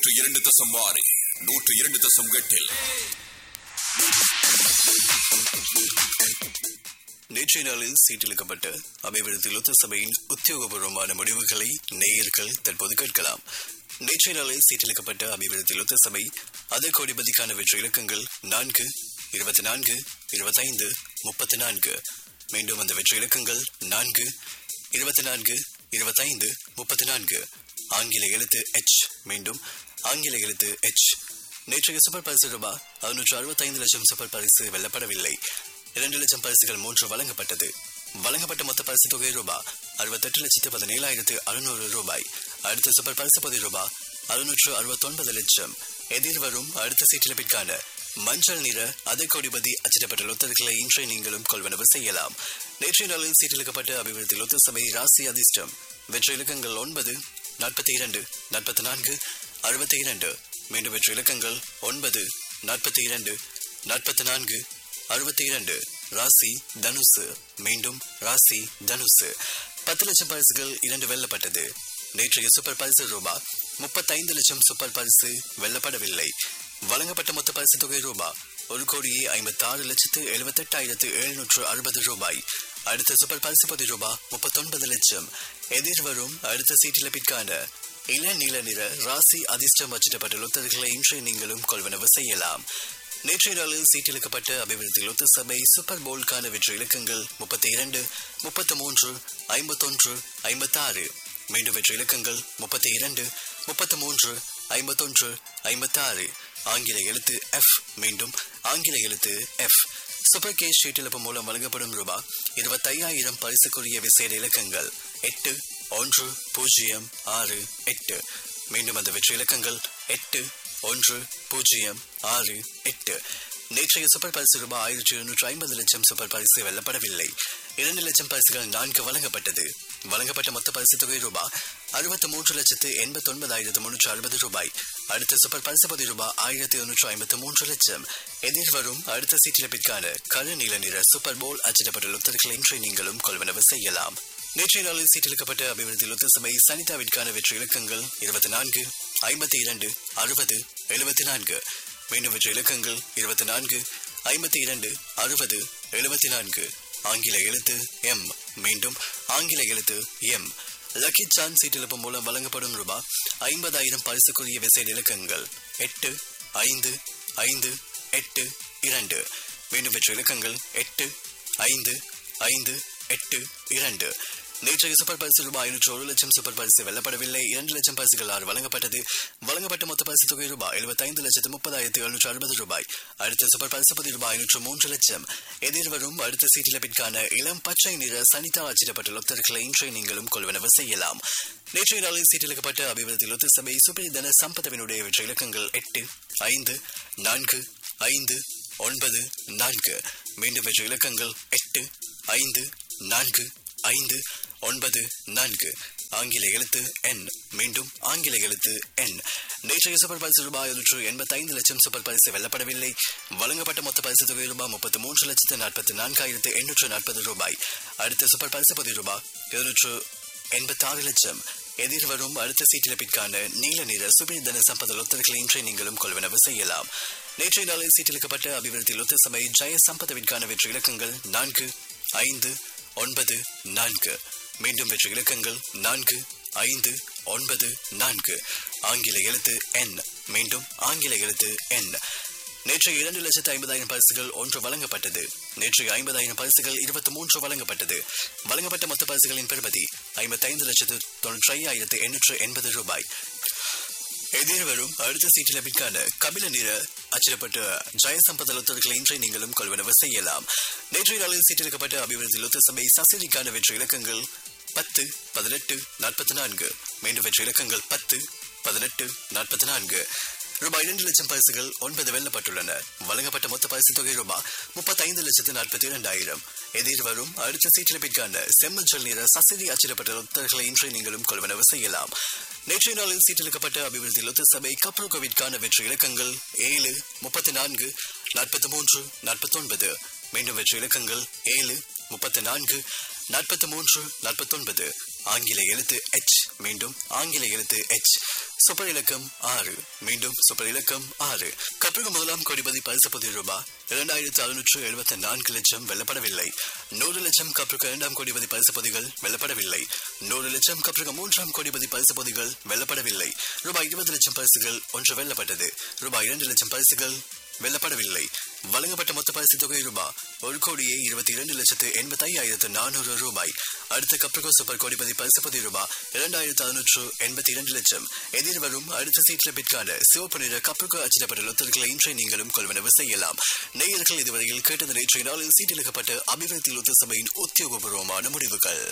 நூற்று இரண்டு தசம் ஆறு நூற்று இரண்டு தசம் எட்டில் நேற்றைய நாளில் சீட்டிழுக்கப்பட்ட அபிவிருத்தி லொத்த சபையின் உத்தியோகபூர்வமான முடிவுகளை நேயர்கள் தற்போது கேட்கலாம் நேற்றைய நாளில் சீட்டிழுக்கப்பட்ட அபிவிருத்தி லொத்த சபை அதர் கோடிபதிக்கான வெற்றி இலக்கங்கள் நான்கு இருபத்தி நான்கு இருபத்தைந்து முப்பத்தி நான்கு மீண்டும் அந்த வெற்றி இலக்கங்கள் நான்கு இருபத்தி நான்கு இருபத்தைந்து முப்பத்தி நான்கு ஆங்கில எழுத்து எச் மீண்டும் ஆங்கில எழுத்து எச் நேற்றைய சூப்பர் பரிசு ரூபாய் அறுநூற்று அறுபத்தைந்து லட்சம் சூப்பர் பரிசு வெல்லப்படவில்லை இரண்டு லட்சம் பரிசுகள் மூன்று வழங்கப்பட்டது வழங்கப்பட்ட மொத்த பரிசு தொகை ரூபாய் அறுபத்தெட்டு லட்சத்து பதினேழாயிரத்து அறுநூறு ரூபாய் அடுத்த சூப்பர் பரிசு பதி ரூபாய் அறுநூற்று அறுபத்தொன்பது லட்சம் எதிர்வரும் அடுத்த சீட்டிழப்பிற்கான மஞ்சள் நிற அதை கோடிபதி அச்சிடப்பட்ட லொத்தர்களை இன்றைய நீங்களும் கொள்வனவு செய்யலாம் நேற்றைய நாளில் சீட்டிழுக்கப்பட்ட அபிவிருத்தி லொத்த சபை ராசி அதிர்ஷ்டம் வெற்றி இலக்கங்கள் ஒன்பது நாற்பத்தி இரண்டு நாற்பத்தி நான்கு அறுபத்தி இரண்டு மீண்டும் வெற்றி இலக்கங்கள் ஒன்பது நாற்பத்தி இரண்டு நாற்பத்தி நான்கு அறுபத்தி இரண்டு ராசி தனுசு மீண்டும் ராசி தனுசு பத்து லட்சம் பரிசுகள் இரண்டு வெல்லப்பட்டது நேற்றைய சூப்பர் பரிசு ரூபாய் முப்பத்தைந்து லட்சம் சூப்பர் பரிசு வெல்லப்படவில்லை வழங்கப்பட்ட மொத்த பரிசு தொகை ரூபாய் ஒரு கோடியே ஐம்பத்தி ஆறு லட்சத்து எழுபத்தெட்டாயிரத்து எழுநூற்று அறுபது ரூபாய் அடுத்த சூப்பர் பரிசு பதி ரூபாய் முப்பத்தொன்பது லட்சம் எதிர்வரும் அடுத்த சீட்டிழப்பிற்கான இள நீல நிற ராசி அதிர்ஷ்டம் அச்சிடப்பட்ட லொத்தர்களை இன்றைய நீங்களும் கொள்வனவு செய்யலாம் நேற்றைய நாளில் சீட்டிழுக்கப்பட்ட அபிவிருத்தி லொத்த சபை சூப்பர் போல்கான வெற்றி இலக்கங்கள் முப்பத்தி இரண்டு முப்பத்தி மூன்று ஐம்பத்தொன்று ஐம்பத்தாறு மீண்டும் வெற்றி இலக்கங்கள் முப்பத்தி இரண்டு முப்பத்தி மூன்று ஐம்பத்தொன்று ஐம்பத்தாறு ஆங்கில எழுத்து எஃப் மீண்டும் ஆங்கில எழுத்து எஃப் சூப்பர் கேஷ் ஷீட்டிழப்பு மூலம் வழங்கப்படும் ரூபாய் இருபத்தையாயிரம் பரிசுக்குரிய விசேட இலக்கங்கள் எட்டு ஒன்று பூஜ்ஜியம் ஆறு எட்டு மீண்டும் அந்த வெற்றி இலக்கங்கள் எட்டு ஒன்று பூஜ்ஜியம் ஆறு எட்டு நேற்றைய சூப்பர் பரிசு ரூபாய் ஆயிரத்தி எழுநூற்று ஐம்பது லட்சம் சூப்பர் பரிசு வெல்லப்படவில்லை இரண்டு லட்சம் பரிசுகள் நான்கு வழங்கப்பட்டது வழங்கப்பட்ட மொத்த பரிசு தொகை ரூபாய் அறுபத்தி மூன்று லட்சத்து எண்பத்தி ஒன்பதாயிரத்து முன்னூற்று அறுபது ரூபாய் அடுத்த சூப்பர் பரிசு பதி ரூபாய் ஆயிரத்தி எழுநூற்று ஐம்பத்தி மூன்று லட்சம் எதிர்வரும் அடுத்த சீட்டிழப்பிற்கான கரு நீல நிற சூப்பர் போல் அச்சிடப்பட்ட லொத்தர்களை இன்று நீங்களும் கொள்வனவு செய்யலாம் நேற்றைய நாளில் சீட்டிழுக்கப்பட்ட அபிவிருத்தி லொத்த சபை சனிதாவிற்கான வெற்றி இலக்கங்கள் இருபத்தி நான்கு ஐம்பத்தி இரண்டு அறுபது எழுபத்தி நான்கு மீண்டும் வெற்றி இலக்கங்கள் இருபத்தி நான்கு ஐம்பத்தி இரண்டு அறுபது எழுபத்தி நான்கு ஆங்கில எழுத்து எம் மீண்டும் ஆங்கில எழுத்து எம் லக்கி சான் சீட்டிழப்பு மூலம் வழங்கப்படும் ரூபாய் ஐம்பதாயிரம் பரிசுக்குரிய விசேட இலக்கங்கள் எட்டு ஐந்து ஐந்து எட்டு இரண்டு மீண்டும் பெற்ற இலக்கங்கள் எட்டு ஐந்து ஐந்து எட்டு இரண்டு நேற்றைய சூப்பர் பரிசு ரூபாய் ஐநூற்று ஒரு லட்சம் சூப்பர் பரிசு வெல்லப்படவில்லை இரண்டு லட்சம் பரிசுகள் ஆறு வழங்கப்பட்டது வழங்கப்பட்ட மொத்த பரிசு தொகை ரூபாய் எழுபத்தைந்து லட்சத்து முப்பதாயிரத்து எழுநூற்று அறுபது ரூபாய் அடுத்த சூப்பர் பரிசு பதி ரூபாய் ஐநூற்று மூன்று லட்சம் எதிர்வரும் அடுத்த சீட்டிழப்பிற்கான இளம் பச்சை நிற சனிதா அச்சிடப்பட்ட லொத்தர்களை இன்றைய நீங்களும் கொள்வனவு செய்யலாம் நேற்றைய நாளில் சீட்டிழக்கப்பட்ட அபிவிருத்தி லொத்த சபை சுப்ரீதன சம்பதவினுடைய வெற்றி இலக்கங்கள் எட்டு ஐந்து நான்கு ஐந்து ஒன்பது நான்கு மீண்டும் வெற்றி இலக்கங்கள் எட்டு ஐந்து நான்கு ஐந்து ஒன்பது நான்கு ஆங்கில எழுத்து என் மீண்டும் ஆங்கில எழுத்து என் நேற்றைய சூப்பர் பரிசு ரூபாய் நூற்று எண்பத்தைந்து லட்சம் சூப்பர் பரிசு வெல்லப்படவில்லை வழங்கப்பட்ட மொத்த பரிசு தொகை ரூபாய் முப்பத்தி மூன்று லட்சத்து நாற்பத்தி நான்காயிரத்து எண்ணூற்று நாற்பது ரூபாய் அடுத்த சூப்பர் பரிசு பதி ரூபாய் இருநூற்று எண்பத்தி ஆறு லட்சம் எதிர்வரும் அடுத்த சீட்டிழப்பிற்கான நீல நிற சுபிதன சம்பத லொத்தர்களை இன்றைய நீங்களும் கொள்வனவு செய்யலாம் நேற்றைய நாளில் சீட்டிழுக்கப்பட்ட அபிவிருத்தி லொத்த சபை ஜெய சம்பதவிற்கான வெற்றி இலக்கங்கள் நான்கு ஐந்து ஒன்பது நான்கு மீண்டும் வெற்றி இலக்கங்கள் நான்கு ஐந்து ஒன்பது நான்கு ஆங்கில எழுத்து என் மீண்டும் ஆங்கில எழுத்து என் நேற்று இரண்டு லட்சத்து ஐம்பதாயிரம் பரிசுகள் ஒன்று வழங்கப்பட்டது நேற்று ஐம்பதாயிரம் பரிசுகள் இருபத்தி மூன்று வழங்கப்பட்டது வழங்கப்பட்ட மொத்த பரிசுகளின் பெறுமதி ஐம்பத்தைந்து லட்சத்து தொன்னூற்றி ஐயாயிரத்து எண்ணூற்று எண்பது ரூபாய் எதிர்வரும் அடுத்த சீட்டிலபிற்கான கபில நிற அச்சிடப்பட்ட ஜெயசம்பத லொத்தர்களை இன்றை நீங்களும் கொள்வனவு செய்யலாம் நேற்றைய நாளில் சீட்டிருக்கப்பட்ட அபிவிருத்தி லொத்த சபை சசிரிக்கான வெற்றி இலக்கங்கள் பத்து பதினெட்டு நாற்பத்தி நான்கு மீண்டும் வெற்றி இலக்கங்கள் பத்து பதினெட்டு நாற்பத்தி நான்கு ரூபாய் இரண்டு லட்சம் பரிசுகள் ஒன்பது வெல்லப்பட்டுள்ளன வழங்கப்பட்ட மொத்த பரிசு தொகை ரூபாய் முப்பத்தைந்து லட்சத்து நாற்பத்தி இரண்டாயிரம் எதிர்வரும் அடுத்த சீட்டிலப்பிற்கான செம்மஞ்சள் நிற சசிரி அச்சிடப்பட்ட லொத்தர்களை இன்று நீங்களும் கொள்வனவு செய்யலாம் நேற்றைய நாளில் சீட்டிலுக்கப்பட்ட அபிவிருத்தி லொத்த சபை கப்ரோகோவிற்கான வெற்றி இலக்கங்கள் ஏழு முப்பத்தி நான்கு நாற்பத்தி மூன்று நாற்பத்தி ஒன்பது மீண்டும் வெற்றி இலக்கங்கள் ஏழு முப்பத்தி நான்கு நாற்பத்தி மூன்று நாற்பத்தொன்பது ஆங்கில எழுத்து எச் மீண்டும் ஆங்கில எழுத்து எச் சூப்பர் இலக்கம் ஆறு மீண்டும் சூப்பர் இலக்கம் ஆறு கற்பக முதலாம் கோடிபதி பரிசு பதி ரூபாய் இரண்டாயிரத்து அறுநூற்று எழுபத்தி நான்கு லட்சம் வெல்லப்படவில்லை நூறு லட்சம் கற்பக இரண்டாம் கோடிபதி பரிசு பொதிகள் வெல்லப்படவில்லை நூறு லட்சம் கற்பக மூன்றாம் கோடிபதி பரிசு பொதிகள் வெல்லப்படவில்லை ரூபாய் இருபது லட்சம் பரிசுகள் ஒன்று வெல்லப்பட்டது ரூபாய் இரண்டு லட்சம் பரிசுகள் வெல்லப்படவில்லை வழங்கப்பட்ட மொத்த பரிசு தொகை ரூபாய் ஒரு கோடியே இருபத்தி இரண்டு லட்சத்து எண்பத்தி ஐயாயிரத்து நானூறு ரூபாய் அடுத்த கப்ரிகோ சூப்பர் கோடிபதி பரிசுபதி ரூபாய் இரண்டாயிரத்து அறுநூற்று எண்பத்தி இரண்டு லட்சம் எதிர்வரும் அடுத்த சீட்ல பிற்கான சிவப்பு நிற கப்ரிகோ அச்சிடப்பட்ட லொத்தர்களை இன்றை நீங்களும் கொள்வனவு செய்யலாம் நேயர்கள் இதுவரையில் கேட்டது நேற்றைய நாளில் சீட்டிலிக்கப்பட்ட அபிவிருத்தி லொத்த சபையின் உத்தியோகபூர்வமான முடிவுகள்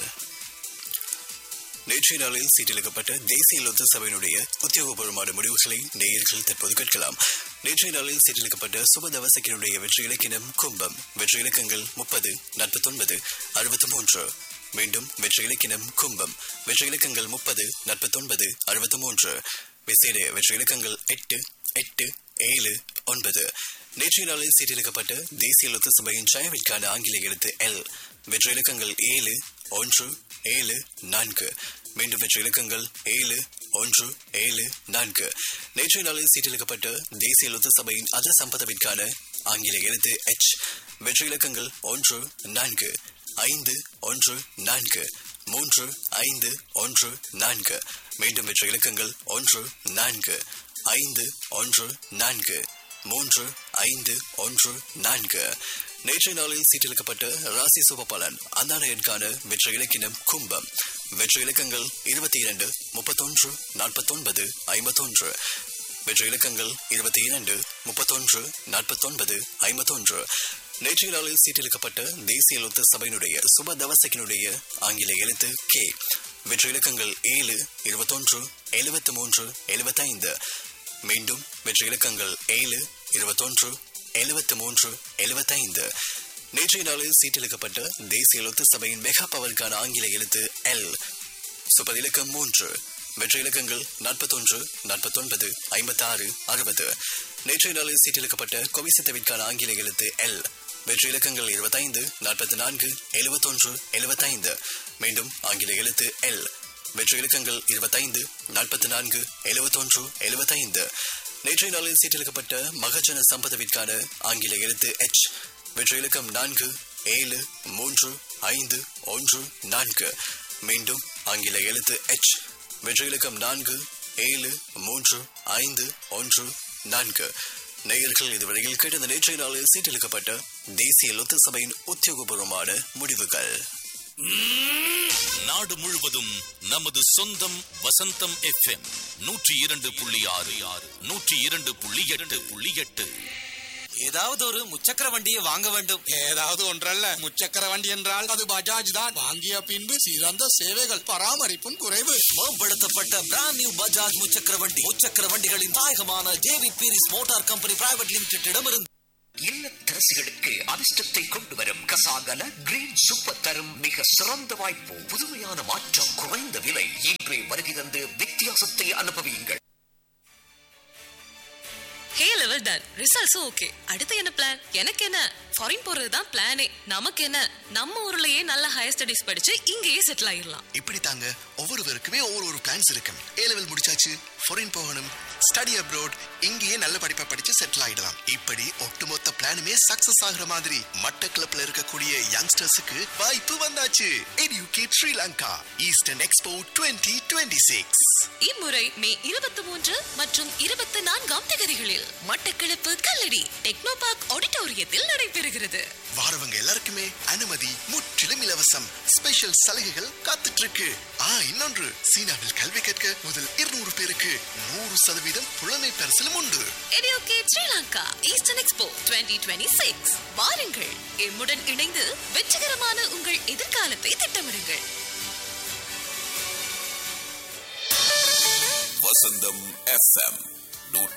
நேற்றைய நாளில் சீட்டிலிக்கப்பட்ட தேசிய லொத்த சபையினுடைய உத்தியோகபூர்வமான முடிவுகளை நேயர்கள் தற்போது கேட்கலாம் நேற்றைய நாளில் சீட்டிலிக்கப்பட்ட சுபதவசக்கினுடைய வெற்றி இலக்கினம் கும்பம் வெற்றி இலக்கங்கள் முப்பது நாற்பத்தொன்பது அறுபத்தி மூன்று மீண்டும் வெற்றி இலக்கினம் கும்பம் வெற்றி இலக்கங்கள் முப்பது நாற்பத்தொன்பது அறுபத்தி மூன்று விசேட வெற்றி இலக்கங்கள் எட்டு எட்டு ஏழு ஒன்பது நேற்றைய நாளில் சீட்டிலிக்கப்பட்ட தேசிய லொத்த சபையின் ஜெயவிற்கான ஆங்கில எழுத்து எல் வெற்றி இலக்கங்கள் ஏழு ஒன்று ஏழு நான்கு மீண்டும் வெற்றி இலக்கங்கள் ஏழு ஒன்று ஏழு நான்கு நேற்றைய நாளில் சீட்டிலிக்கப்பட்ட தேசிய லொத்த சபையின் அத சம்பதவிற்கான ஆங்கில எழுத்து எச் வெற்றி இலக்கங்கள் ஒன்று நான்கு ஐந்து ஒன்று நான்கு மூன்று ஐந்து ஒன்று நான்கு மீண்டும் வெற்றி இலக்கங்கள் ஒன்று நான்கு ஐந்து ஒன்று நான்கு மூன்று ஐந்து ஒன்று நான்கு நேற்றைய நாளில் சீட்டிலிக்கப்பட்ட ராசி சுபபலன் அந்தான எண்கான வெற்றி இலக்கினம் கும்பம் வெற்றி இலக்கங்கள் இருபத்தி இரண்டு முப்பத்தொன்று நாற்பத்தொன்பது ஐம்பத்தொன்று வெற்றி இலக்கங்கள் இருபத்தி இரண்டு முப்பத்தொன்று நாற்பத்தொன்பது ஐம்பத்தொன்று நேற்றைய நாளில் சீட்டிலிக்கப்பட்ட தேசிய லொத்த சபையினுடைய சுப தவசக்கினுடைய ஆங்கில எழுத்து கே வெற்றி இலக்கங்கள் ஏழு இருபத்தொன்று எழுபத்தி மூன்று எழுபத்தைந்து மீண்டும் வெற்றி இலக்கங்கள் ஏழு இருபத்தொன்று எழுபத்தி மூன்று எழுபத்தைந்து நேற்றைய நாளில் சீட்டிலிக்கப்பட்ட தேசிய லொத்த சபையின் மெகா பவருக்கான ஆங்கில எழுத்து எல் சூப்பர் இலக்கம் மூன்று வெற்றி இலக்கங்கள் நாற்பத்தொன்று நாற்பத்தொன்பது ஐம்பத்தாறு அறுபது நேற்றைய நாளில் சீட்டிலிக்கப்பட்ட கொவிசித்தவிற்கான ஆங்கில எழுத்து எல் வெற்றி இலக்கங்கள் இருபத்தைந்து நாற்பத்தி நான்கு எழுபத்தொன்று எழுபத்தைந்து மீண்டும் ஆங்கில எழுத்து எல் வெற்றி இலக்கங்கள் இருபத்தைந்து நாற்பத்தி நான்கு எழுபத்தொன்று எழுபத்தைந்து நேற்றைய நாளில் சீட்டிலிக்கப்பட்ட மகஜன சம்பதவிற்கான ஆங்கில எழுத்து எச் வெற்றி இலக்கம் நான்கு ஏழு மூன்று ஐந்து ஒன்று நான்கு மீண்டும் ஆங்கில எழுத்து எச் வெற்றி இலக்கம் நான்கு ஏழு மூன்று ஐந்து ஒன்று நான்கு நேயர்கள் இதுவரையில் கேட்ட இந்த நேற்றைய நாளில் சீட்டிலிக்கப்பட்ட தேசிய லொத்த சபையின் உத்தியோகபூர்வமான முடிவுகள் நாடு முழுவதும் நமது சொந்தம் வசந்தம் எஃப்எம் நூற்றி இரண்டு புள்ளி ஆறு ஆறு நூற்றி இரண்டு புள்ளி எட்டு புள்ளி எட்டு ஏதாவது ஒரு முச்சக்கர வண்டியை வாங்க வேண்டும் ஏதாவது ஒன்றல்ல முச்சக்கர வண்டி என்றால் அது பஜாஜ் தான் வாங்கிய பின்பு சிறந்த சேவைகள் பராமரிப்பும் குறைவு மேம்படுத்தப்பட்ட பிராண்ட் நியூ பஜாஜ் முச்சக்கர வண்டி முச்சக்கர வண்டிகளின் தாயகமான JV Pieris motor company private லிமிடெடிடமிருந்து இல்லத்தரசிகளுக்கு அதிர்ஷ்டத்தை கொண்டு வரும் கசாகல கிரீன் சூப்பர் தரும் மிக சிறந்த வாய்ப்பு புதுமையான மாற்றம் குறைந்த விலை இன்றே வருகை தந்து வித்தியாசத்தை அனுபவியுங்கள் ஹே லெவல் டன் ரிசல்ட்ஸும் ஓகே அடுத்து என்ன பிளான் எனக்கு என்ன ஃபாரின் போறது தான் பிளானே நமக்கு என்ன நம்ம ஊர்லயே நல்ல ஹையர் ஸ்டடிஸ் படிச்சு இங்கேயே செட்டில் ஆயிடலாம் இப்படி தாங்க ஒவ்வொருவருக்குமே ஒவ்வொரு ஒரு பிளான்ஸ் இருக்கு ஏ லெவல் முடிச்சாச்சு ஃபாரின் போகணும் ஸ்டடி அப்ரோட் இங்கேயே நல்ல படிப்பை படிச்சு செட்டில் ஆயிடலாம் இப்படி ஒட்டுமொத்த பிளானுமே சக்சஸ் ஆகுற மாதிரி மட்டக்களப்ல இருக்கக்கூடிய யங்ஸ்டர்ஸுக்கு வாய்ப்பு வந்தாச்சு educate Sri Lanka eastern expo twenty twenty six இம்முறை மே இருபத்தி மூன்று மற்றும் இருபத்தி நான்காம் தேதிகளில் மட்டக்களப்பு கல்லடி டெக்னோ பார்க் ஆடிட்டோரியத்தில் நடைபெறுகிறது வாரவங்க எல்லாருக்குமே அனுமதி முற்றிலும் இலவசம் ஸ்பெஷல் சலுகைகள் காத்துட்டு இருக்கு ஆ இன்னொன்று சீனாவில் கல்வி கற்க முதல் இருநூறு பேருக்கு நூறு சதவீதம் புலமை பரிசிலும் உண்டு எடியோகேட் ஸ்ரீலங்கா ஈஸ்டர்ன் எக்ஸ்போ 2026 வாருங்கள் எம்முடன் இணைந்து வெற்றிகரமான உங்கள் எதிர்காலத்தை திட்டமிடுங்கள் வசந்தம் எஃப்எம் நூற்றி